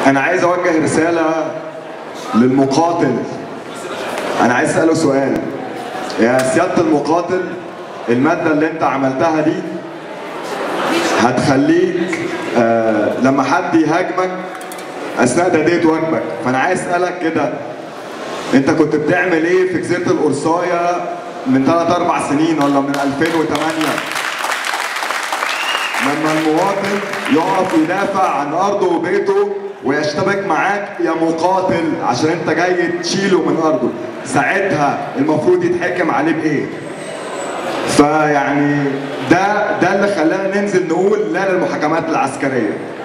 انا عايز اوجه رساله للمقاتل انا عايز اساله سؤال يا سياده المقاتل الماده اللي انت عملتها دي هتخليك آه لما حد يهاجمك اثناء تاديه واجبك فانا عايز اسالك كده انت كنت بتعمل ايه في جزيره القرصايه من 3 4 سنين ولا من 2008 لما المواطن يقف يدافع عن ارضه وبيته ويشتبك معاك يا مقاتل عشان انت جاي تشيله من ارضه ساعتها المفروض يتحكم عليه بايه فيعني ده ده اللي خلانا ننزل نقول لا للمحاكمات العسكريه